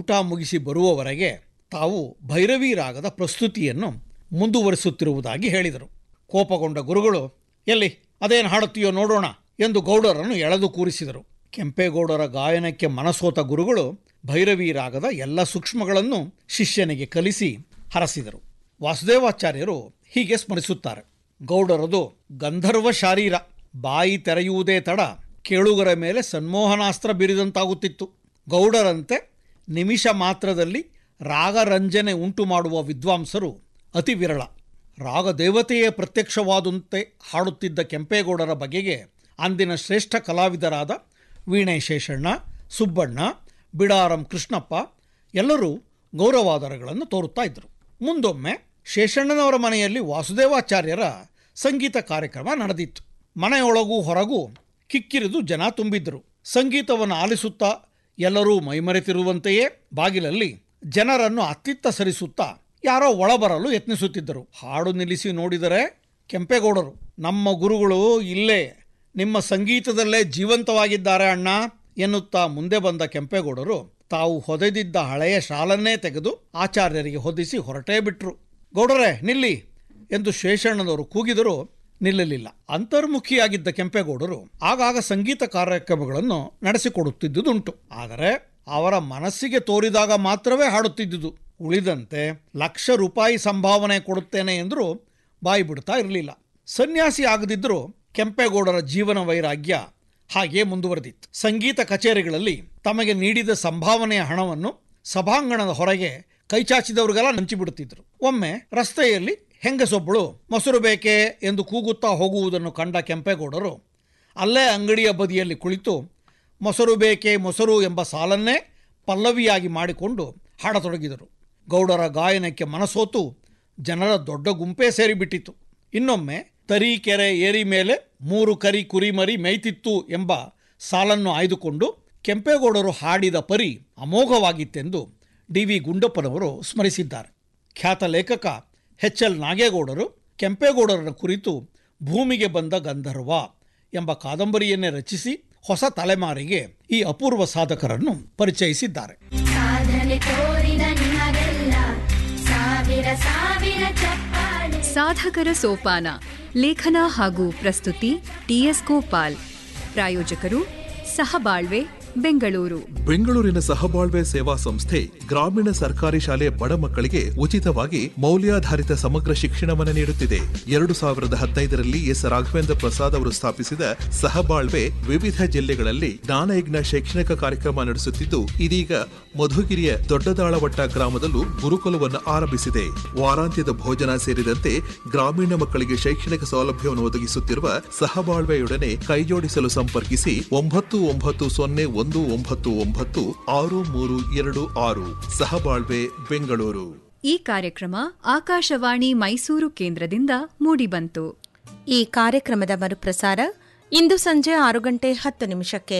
ಊಟ ಮುಗಿಸಿ ಬರುವವರೆಗೆ ತಾವು ಭೈರವಿ ರಾಗದ ಪ್ರಸ್ತುತಿಯನ್ನು ಮುಂದುವರಿಸುತ್ತಿರುವುದಾಗಿ ಹೇಳಿದರು ಕೋಪಗೊಂಡ ಗುರುಗಳು ಎಲ್ಲಿ ಅದೇನು ಹಾಡುತ್ತೀಯೋ ನೋಡೋಣ ಎಂದು ಗೌಡರನ್ನು ಎಳೆದು ಕೂರಿಸಿದರು ಕೆಂಪೇಗೌಡರ ಗಾಯನಕ್ಕೆ ಮನಸೋತ ಗುರುಗಳು ಭೈರವಿ ರಾಗದ ಎಲ್ಲ ಸೂಕ್ಷ್ಮಗಳನ್ನು ಶಿಷ್ಯನಿಗೆ ಕಲಿಸಿ ಹರಸಿದರು ವಾಸುದೇವಾಚಾರ್ಯರು ಹೀಗೆ ಸ್ಮರಿಸುತ್ತಾರೆ ಗೌಡರದು ಗಂಧರ್ವ ಶಾರೀರ ಬಾಯಿ ತೆರೆಯುವುದೇ ತಡ ಕೇಳುಗರ ಮೇಲೆ ಸನ್ಮೋಹನಾಸ್ತ್ರ ಬೀರಿದಂತಾಗುತ್ತಿತ್ತು ಗೌಡರಂತೆ ನಿಮಿಷ ಮಾತ್ರದಲ್ಲಿ ರಾಗರಂಜನೆ ಉಂಟು ಮಾಡುವ ವಿದ್ವಾಂಸರು ಅತಿ ವಿರಳ ರಾಗದೇವತೆಯೇ ಪ್ರತ್ಯಕ್ಷವಾದಂತೆ ಹಾಡುತ್ತಿದ್ದ ಕೆಂಪೇಗೌಡರ ಬಗೆಗೆ ಅಂದಿನ ಶ್ರೇಷ್ಠ ಕಲಾವಿದರಾದ ವೀಣೆ ಶೇಷಣ್ಣ ಸುಬ್ಬಣ್ಣ ಬಿಡಾರಂ ಕೃಷ್ಣಪ್ಪ ಎಲ್ಲರೂ ಗೌರವಾದರಗಳನ್ನು ತೋರುತ್ತಾ ಇದ್ದರು ಮುಂದೊಮ್ಮೆ ಶೇಷಣ್ಣನವರ ಮನೆಯಲ್ಲಿ ವಾಸುದೇವಾಚಾರ್ಯರ ಸಂಗೀತ ಕಾರ್ಯಕ್ರಮ ನಡೆದಿತ್ತು ಮನೆಯೊಳಗೂ ಹೊರಗೂ ಕಿಕ್ಕಿರಿದು ಜನ ತುಂಬಿದ್ದರು ಸಂಗೀತವನ್ನು ಆಲಿಸುತ್ತಾ ಎಲ್ಲರೂ ಮೈಮರೆತಿರುವಂತೆಯೇ ಬಾಗಿಲಲ್ಲಿ ಜನರನ್ನು ಅತ್ತಿತ್ತ ಸರಿಸುತ್ತಾ ಯಾರೋ ಒಳಬರಲು ಯತ್ನಿಸುತ್ತಿದ್ದರು ಹಾಡು ನಿಲ್ಲಿಸಿ ನೋಡಿದರೆ ಕೆಂಪೇಗೌಡರು ನಮ್ಮ ಗುರುಗಳು ಇಲ್ಲೇ ನಿಮ್ಮ ಸಂಗೀತದಲ್ಲೇ ಜೀವಂತವಾಗಿದ್ದಾರೆ ಅಣ್ಣ ಎನ್ನುತ್ತಾ ಮುಂದೆ ಬಂದ ಕೆಂಪೇಗೌಡರು ತಾವು ಹೊದೆದಿದ್ದ ಹಳೆಯ ಶಾಲನ್ನೇ ತೆಗೆದು ಆಚಾರ್ಯರಿಗೆ ಹೊದಿಸಿ ಹೊರಟೇ ಬಿಟ್ರು ಗೌಡರೇ ನಿಲ್ಲಿ ಎಂದು ಶೇಷಣ್ಣನವರು ಕೂಗಿದರೂ ನಿಲ್ಲಲಿಲ್ಲ ಅಂತರ್ಮುಖಿಯಾಗಿದ್ದ ಕೆಂಪೇಗೌಡರು ಆಗಾಗ ಸಂಗೀತ ಕಾರ್ಯಕ್ರಮಗಳನ್ನು ನಡೆಸಿಕೊಡುತ್ತಿದ್ದುದುಂಟು ಆದರೆ ಅವರ ಮನಸ್ಸಿಗೆ ತೋರಿದಾಗ ಮಾತ್ರವೇ ಹಾಡುತ್ತಿದ್ದುದು ಉಳಿದಂತೆ ಲಕ್ಷ ರೂಪಾಯಿ ಸಂಭಾವನೆ ಕೊಡುತ್ತೇನೆ ಎಂದರೂ ಬಾಯಿ ಬಿಡ್ತಾ ಇರಲಿಲ್ಲ ಸನ್ಯಾಸಿ ಆಗದಿದ್ದರೂ ಕೆಂಪೇಗೌಡರ ಜೀವನ ವೈರಾಗ್ಯ ಹಾಗೇ ಮುಂದುವರೆದಿತ್ತು ಸಂಗೀತ ಕಚೇರಿಗಳಲ್ಲಿ ತಮಗೆ ನೀಡಿದ ಸಂಭಾವನೆಯ ಹಣವನ್ನು ಸಭಾಂಗಣದ ಹೊರಗೆ ಕೈಚಾಚಿದವರಿಗೆಲ್ಲ ಹಂಚಿಬಿಡುತ್ತಿದ್ದರು ಒಮ್ಮೆ ರಸ್ತೆಯಲ್ಲಿ ಹೆಂಗಸೊಬ್ಬಳು ಮೊಸರು ಬೇಕೇ ಎಂದು ಕೂಗುತ್ತಾ ಹೋಗುವುದನ್ನು ಕಂಡ ಕೆಂಪೇಗೌಡರು ಅಲ್ಲೇ ಅಂಗಡಿಯ ಬದಿಯಲ್ಲಿ ಕುಳಿತು ಮೊಸರು ಬೇಕೇ ಮೊಸರು ಎಂಬ ಸಾಲನ್ನೇ ಪಲ್ಲವಿಯಾಗಿ ಮಾಡಿಕೊಂಡು ಹಾಡತೊಡಗಿದರು ಗೌಡರ ಗಾಯನಕ್ಕೆ ಮನಸೋತು ಜನರ ದೊಡ್ಡ ಗುಂಪೇ ಸೇರಿಬಿಟ್ಟಿತು ಇನ್ನೊಮ್ಮೆ ತರೀಕೆರೆ ಏರಿ ಮೇಲೆ ಮೂರು ಕರಿ ಕುರಿಮರಿ ಮೇಯ್ತಿತ್ತು ಎಂಬ ಸಾಲನ್ನು ಆಯ್ದುಕೊಂಡು ಕೆಂಪೇಗೌಡರು ಹಾಡಿದ ಪರಿ ಅಮೋಘವಾಗಿತ್ತೆಂದು ಡಿ ವಿ ಗುಂಡಪ್ಪನವರು ಸ್ಮರಿಸಿದ್ದಾರೆ ಖ್ಯಾತ ಲೇಖಕ ಎಚ್ ಎಲ್ ನಾಗೇಗೌಡರು ಕೆಂಪೇಗೌಡರ ಕುರಿತು ಭೂಮಿಗೆ ಬಂದ ಗಂಧರ್ವ ಎಂಬ ಕಾದಂಬರಿಯನ್ನೇ ರಚಿಸಿ ಹೊಸ ತಲೆಮಾರಿಗೆ ಈ ಅಪೂರ್ವ ಸಾಧಕರನ್ನು ಪರಿಚಯಿಸಿದ್ದಾರೆ ಸಾಧನೆ ತೋರಿದ ನಿಮಗೆಲ್ಲ ಸಾವಿರ ಸಾವಿರ ಚಪ್ಪಾಳೆ ಸಾಧಕರ ಸೋಪಾನ ಲೇಖನ ಹಾಗೂ ಪ್ರಸ್ತುತಿ ಟಿಎಸ್ ಗೋಪಾಲ್ ಪ್ರಾಯೋಜಕರು ಸಹಬಾಳ್ವೆ ಬೆಂಗಳೂರು ಬೆಂಗಳೂರಿನ ಸಹಬಾಳ್ವೆ ಸೇವಾ ಸಂಸ್ಥೆ ಗ್ರಾಮೀಣ ಸರ್ಕಾರಿ ಶಾಲೆ ಬಡ ಮಕ್ಕಳಿಗೆ ಉಚಿತವಾಗಿ ಮೌಲ್ಯಾಧಾರಿತ ಸಮಗ್ರ ಶಿಕ್ಷಣವನ್ನು ನೀಡುತ್ತಿದೆ ಎರಡು ಸಾವಿರದ ಹದಿನೈದರಲ್ಲಿ ಎಸ್ ರಾಘವೇಂದ್ರ ಪ್ರಸಾದ್ ಅವರು ಸ್ಥಾಪಿಸಿದ ಸಹಬಾಳ್ವೆ ವಿವಿಧ ಜಿಲ್ಲೆಗಳಲ್ಲಿ ಜ್ಞಾನಯಜ್ಞ ಶೈಕ್ಷಣಿಕ ಕಾರ್ಯಕ್ರಮ ನಡೆಸುತ್ತಿದ್ದು ಇದೀಗ ಮಧುಗಿರಿಯ ದೊಡ್ಡದಾಳವಟ್ಟ ಗ್ರಾಮದಲ್ಲೂ ಗುರುಕುಲವನ್ನು ಆರಂಭಿಸಿದೆ ವಾರಾಂತ್ಯದ ಭೋಜನ ಸೇರಿದಂತೆ ಗ್ರಾಮೀಣ ಮಕ್ಕಳಿಗೆ ಶೈಕ್ಷಣಿಕ ಸೌಲಭ್ಯವನ್ನು ಒದಗಿಸುತ್ತಿರುವ ಸಹಬಾಳ್ವೆಯೊಡನೆ ಕೈಜೋಡಿಸಲು ಸಂಪರ್ಕಿಸಿ ಒಂಬತ್ತು ಒಂಬತ್ತು ಸೊನ್ನೆ ಒಂದು ಒಂಬತ್ತು ಒಂಬತ್ತು ಆರು ಮೂರು ಎರಡು ಆರು ಸಹಬಾಳ್ವೆ ಬೆಂಗಳೂರು ಈ ಕಾರ್ಯಕ್ರಮ ಆಕಾಶವಾಣಿ ಮೈಸೂರು ಕೇಂದ್ರದಿಂದ ಮೂಡಿಬಂತು ಈ ಕಾರ್ಯಕ್ರಮದ ಮರುಪ್ರಸಾರ ಇಂದು ಸಂಜೆ ಆರು ಗಂಟೆ ಹತ್ತು ನಿಮಿಷಕ್ಕೆ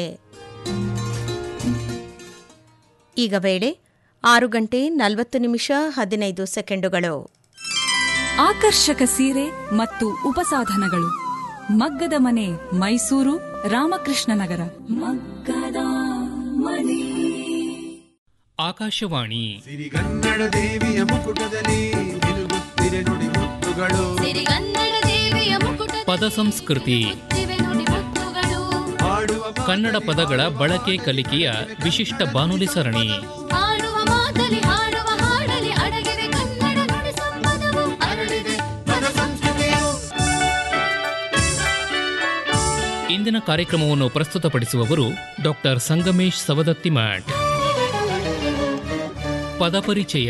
ಈಗ ವೇಳೆ ಆರು ಗಂಟೆ ನಲವತ್ತು ನಿಮಿಷ ಹದಿನೈದು ಸೆಕೆಂಡುಗಳು ಆಕರ್ಷಕ ಸೀರೆ ಮತ್ತು ಉಪಸಾಧನಗಳು ಮಗ್ಗದ ಮನೆ ಮೈಸೂರು ರಾಮಕೃಷ್ಣ ನಗರ ಮಗ್ಗದ ಮನೆ ಆಕಾಶವಾಣಿ ಸಿರಿಗನ್ನಡ ದೇವಿಯ ಮುಕುಟದಲ್ಲಿ ನಿಲುಗುತ್ತಿರೆ ನುಡಿ ಮುತ್ತುಗಳು ಸಿರಿಗನ್ನಡ ದೇವಿಯ ಮುಕುಟ ಪದ ಸಂಸ್ಕೃತಿ ದಿವೆ ನುಡಿ ಮುತ್ತುಗಳು ಹಾಡುವ ಕನ್ನಡ ಪದಗಳ ಬಳಕೆ ಕಲಿಕೆಯ ವಿಶಿಷ್ಟ ಬಾನುಲಿ ಸರಣಿ ಹಾಡುವ ಮಾತಲಿ ಹಾಡುವ ಹಾಡಲಿ ಅಡಗಿವೆ ಕನ್ನಡ ನುಡಿ ಸಂಪದವು ಅರಳಿದೆ ಪದ ಸಂಸ್ಕೃತಿಯು ಇಂದಿನ ಕಾರ್ಯಕ್ರಮವನ್ನು ಪ್ರಸ್ತುತಪಡಿಸುವವರು ಡಾಕ್ಟರ್ ಸಂಗಮೇಶ್ ಸವದತ್ತಿ ಮಠ್ ಪದಪರಿಚಯ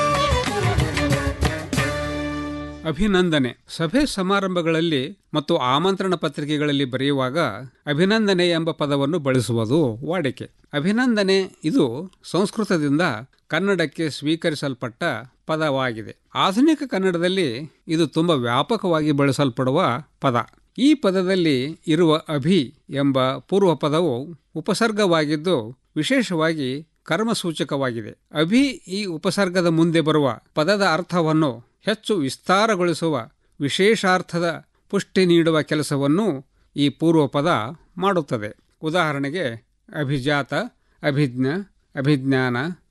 ಅಭಿನಂದನೆ ಸಭೆ ಸಮಾರಂಭಗಳಲ್ಲಿ ಮತ್ತು ಆಮಂತ್ರಣ ಪತ್ರಿಕೆಗಳಲ್ಲಿ ಬರೆಯುವಾಗ ಅಭಿನಂದನೆ ಎಂಬ ಪದವನ್ನು ಬಳಸುವುದು ವಾಡಿಕೆ ಅಭಿನಂದನೆ ಇದು ಸಂಸ್ಕೃತದಿಂದ ಕನ್ನಡಕ್ಕೆ ಸ್ವೀಕರಿಸಲ್ಪಟ್ಟ ಪದವಾಗಿದೆ ಆಧುನಿಕ ಕನ್ನಡದಲ್ಲಿ ಇದು ತುಂಬ ವ್ಯಾಪಕವಾಗಿ ಬಳಸಲ್ಪಡುವ ಪದ ಈ ಪದದಲ್ಲಿ ಇರುವ ಅಭಿ ಎಂಬ ಪೂರ್ವ ಪದವು ಉಪಸರ್ಗವಾಗಿದ್ದು ವಿಶೇಷವಾಗಿ ಕರ್ಮಸೂಚಕವಾಗಿದೆ ಅಭಿ ಈ ಉಪಸರ್ಗದ ಮುಂದೆ ಬರುವ ಪದದ ಅರ್ಥವನ್ನು ಹೆಚ್ಚು ವಿಸ್ತಾರಗೊಳಿಸುವ ವಿಶೇಷಾರ್ಥದ ಪುಷ್ಟಿ ನೀಡುವ ಕೆಲಸವನ್ನು ಈ ಪೂರ್ವ ಪದ ಮಾಡುತ್ತದೆ ಉದಾಹರಣೆಗೆ ಅಭಿಜಾತ ಅಭಿಜ್ಞ ಅಭಿಜ್ಞಾನ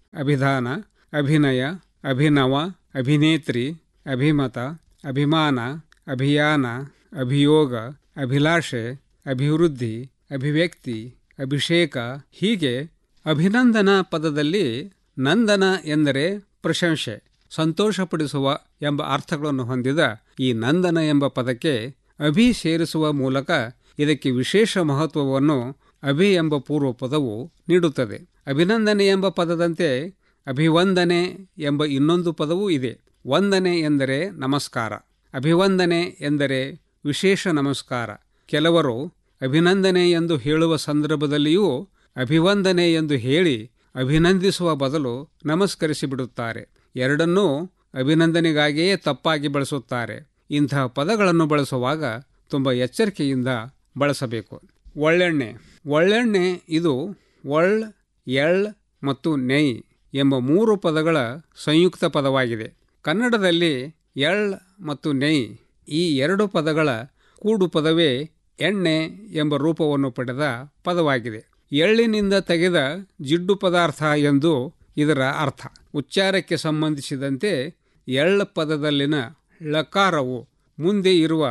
ಅಭಿಧಾನ ಅಭಿನಯ ಅಭಿನವ ಅಭಿನೇತ್ರಿ ಅಭಿಮತ ಅಭಿಮಾನ ಅಭಿಯಾನ ಅಭಿಯೋಗ ಅಭಿಲಾಷೆ ಅಭಿವೃದ್ಧಿ ಅಭಿವ್ಯಕ್ತಿ ಅಭಿಷೇಕ ಹೀಗೆ ಅಭಿನಂದನಾ ಪದದಲ್ಲಿ ನಂದನ ಎಂದರೆ ಪ್ರಶಂಸೆ ಸಂತೋಷಪಡಿಸುವ ಎಂಬ ಅರ್ಥಗಳನ್ನು ಹೊಂದಿದ ಈ ನಂದನ ಎಂಬ ಪದಕ್ಕೆ ಅಭಿ ಸೇರಿಸುವ ಮೂಲಕ ಇದಕ್ಕೆ ವಿಶೇಷ ಮಹತ್ವವನ್ನು ಅಭಿ ಎಂಬ ಪೂರ್ವ ಪದವು ನೀಡುತ್ತದೆ ಅಭಿನಂದನೆ ಎಂಬ ಪದದಂತೆ ಅಭಿವಂದನೆ ಎಂಬ ಇನ್ನೊಂದು ಪದವೂ ಇದೆ ವಂದನೆ ಎಂದರೆ ನಮಸ್ಕಾರ ಅಭಿವಂದನೆ ಎಂದರೆ ವಿಶೇಷ ನಮಸ್ಕಾರ ಕೆಲವರು ಅಭಿನಂದನೆ ಎಂದು ಹೇಳುವ ಸಂದರ್ಭದಲ್ಲಿಯೂ ಅಭಿವಂದನೆ ಎಂದು ಹೇಳಿ ಅಭಿನಂದಿಸುವ ಬದಲು ನಮಸ್ಕರಿಸಿ ಬಿಡುತ್ತಾರೆ ಎರಡನ್ನೂ ಅಭಿನಂದನೆಗಾಗಿಯೇ ತಪ್ಪಾಗಿ ಬಳಸುತ್ತಾರೆ ಇಂತಹ ಪದಗಳನ್ನು ಬಳಸುವಾಗ ತುಂಬ ಎಚ್ಚರಿಕೆಯಿಂದ ಬಳಸಬೇಕು ಒಳ್ಳೆಣ್ಣೆ ಒಳ್ಳೆಣ್ಣೆ ಇದು ಒಳ್ ಎಳ್ ಮತ್ತು ನೆಯ್ ಎಂಬ ಮೂರು ಪದಗಳ ಸಂಯುಕ್ತ ಪದವಾಗಿದೆ ಕನ್ನಡದಲ್ಲಿ ಎಳ್ ಮತ್ತು ನೆಯ್ ಈ ಎರಡು ಪದಗಳ ಕೂಡು ಪದವೇ ಎಣ್ಣೆ ಎಂಬ ರೂಪವನ್ನು ಪಡೆದ ಪದವಾಗಿದೆ ಎಳ್ಳಿನಿಂದ ತೆಗೆದ ಜಿಡ್ಡು ಪದಾರ್ಥ ಎಂದು ಇದರ ಅರ್ಥ ಉಚ್ಚಾರಕ್ಕೆ ಸಂಬಂಧಿಸಿದಂತೆ ಎಳ್ಳ ಪದದಲ್ಲಿನ ಲಕಾರವು ಮುಂದೆ ಇರುವ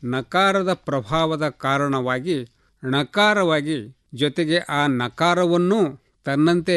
ನಕಾರದ ಪ್ರಭಾವದ ಕಾರಣವಾಗಿ ಣಕಾರವಾಗಿ ಜೊತೆಗೆ ಆ ನಕಾರವನ್ನೂ ತನ್ನಂತೆ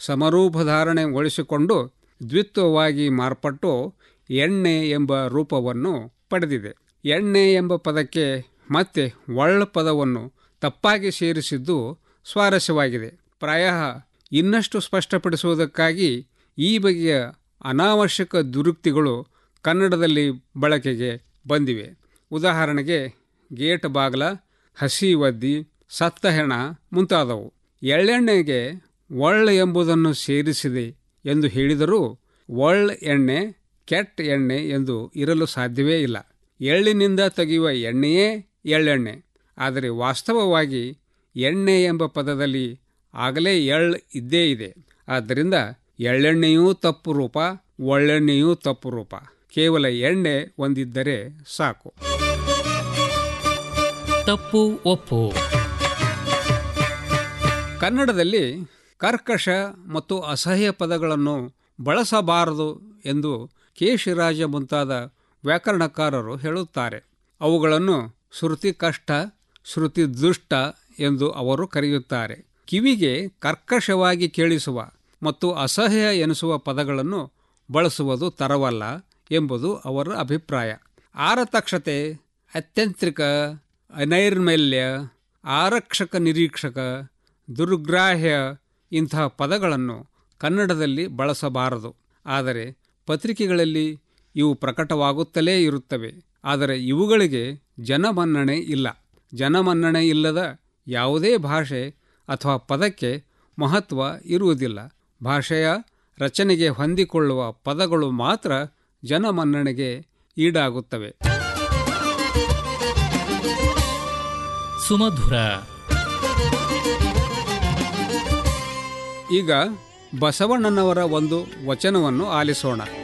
ಸಮರೂಪಧಾರಣೆಗೊಳಿಸಿಕೊಂಡು ದ್ವಿತ್ವವಾಗಿ ಮಾರ್ಪಟ್ಟು ಎಣ್ಣೆ ಎಂಬ ರೂಪವನ್ನು ಪಡೆದಿದೆ ಎಣ್ಣೆ ಎಂಬ ಪದಕ್ಕೆ ಮತ್ತೆ ಒಳ್ಳ ಪದವನ್ನು ತಪ್ಪಾಗಿ ಸೇರಿಸಿದ್ದು ಸ್ವಾರಸ್ಯವಾಗಿದೆ ಪ್ರಾಯ ಇನ್ನಷ್ಟು ಸ್ಪಷ್ಟಪಡಿಸುವುದಕ್ಕಾಗಿ ಈ ಬಗೆಯ ಅನಾವಶ್ಯಕ ದುರುಕ್ತಿಗಳು ಕನ್ನಡದಲ್ಲಿ ಬಳಕೆಗೆ ಬಂದಿವೆ ಉದಾಹರಣೆಗೆ ಗೇಟ್ ಬಾಗ್ಲ ಹಸಿ ಒದ್ದಿ ಸತ್ತ ಹೆಣ ಮುಂತಾದವು ಎಳ್ಳೆಣ್ಣೆಗೆ ಒಳ್ಳ ಎಂಬುದನ್ನು ಸೇರಿಸಿದೆ ಎಂದು ಹೇಳಿದರೂ ಒಳ್ಳ ಎಣ್ಣೆ ಕೆಟ್ಟ ಎಣ್ಣೆ ಎಂದು ಇರಲು ಸಾಧ್ಯವೇ ಇಲ್ಲ ಎಳ್ಳಿನಿಂದ ತೆಗೆಯುವ ಎಣ್ಣೆಯೇ ಎಳ್ಳೆಣ್ಣೆ ಆದರೆ ವಾಸ್ತವವಾಗಿ ಎಣ್ಣೆ ಎಂಬ ಪದದಲ್ಲಿ ಆಗಲೇ ಎಳ್ ಇದ್ದೇ ಇದೆ ಆದ್ದರಿಂದ ಎಳ್ಳೆಣ್ಣೆಯೂ ತಪ್ಪು ರೂಪ ಒಳ್ಳೆಣ್ಣೆಯೂ ತಪ್ಪು ರೂಪ ಕೇವಲ ಎಣ್ಣೆ ಒಂದಿದ್ದರೆ ಸಾಕು ತಪ್ಪು ಒಪ್ಪು ಕನ್ನಡದಲ್ಲಿ ಕರ್ಕಶ ಮತ್ತು ಅಸಹ್ಯ ಪದಗಳನ್ನು ಬಳಸಬಾರದು ಎಂದು ಕೆ ಶಿರಾಜ ಮುಂತಾದ ವ್ಯಾಕರಣಕಾರರು ಹೇಳುತ್ತಾರೆ ಅವುಗಳನ್ನು ಶ್ರುತಿ ಕಷ್ಟ ಶ್ರುತಿ ದುಷ್ಟ ಎಂದು ಅವರು ಕರೆಯುತ್ತಾರೆ ಕಿವಿಗೆ ಕರ್ಕಶವಾಗಿ ಕೇಳಿಸುವ ಮತ್ತು ಅಸಹ್ಯ ಎನಿಸುವ ಪದಗಳನ್ನು ಬಳಸುವುದು ತರವಲ್ಲ ಎಂಬುದು ಅವರ ಅಭಿಪ್ರಾಯ ಆರತಕ್ಷತೆ ಅತ್ಯಂತ್ರಿಕ ಅನೈರ್ಮಲ್ಯ ಆರಕ್ಷಕ ನಿರೀಕ್ಷಕ ದುರ್ಗ್ರಾಹ್ಯ ಇಂತಹ ಪದಗಳನ್ನು ಕನ್ನಡದಲ್ಲಿ ಬಳಸಬಾರದು ಆದರೆ ಪತ್ರಿಕೆಗಳಲ್ಲಿ ಇವು ಪ್ರಕಟವಾಗುತ್ತಲೇ ಇರುತ್ತವೆ ಆದರೆ ಇವುಗಳಿಗೆ ಜನಮನ್ನಣೆ ಇಲ್ಲ ಜನಮನ್ನಣೆ ಇಲ್ಲದ ಯಾವುದೇ ಭಾಷೆ ಅಥವಾ ಪದಕ್ಕೆ ಮಹತ್ವ ಇರುವುದಿಲ್ಲ ಭಾಷೆಯ ರಚನೆಗೆ ಹೊಂದಿಕೊಳ್ಳುವ ಪದಗಳು ಮಾತ್ರ ಜನಮನ್ನಣೆಗೆ ಈಡಾಗುತ್ತವೆ ಸುಮಧುರ ಈಗ ಬಸವಣ್ಣನವರ ಒಂದು ವಚನವನ್ನು ಆಲಿಸೋಣ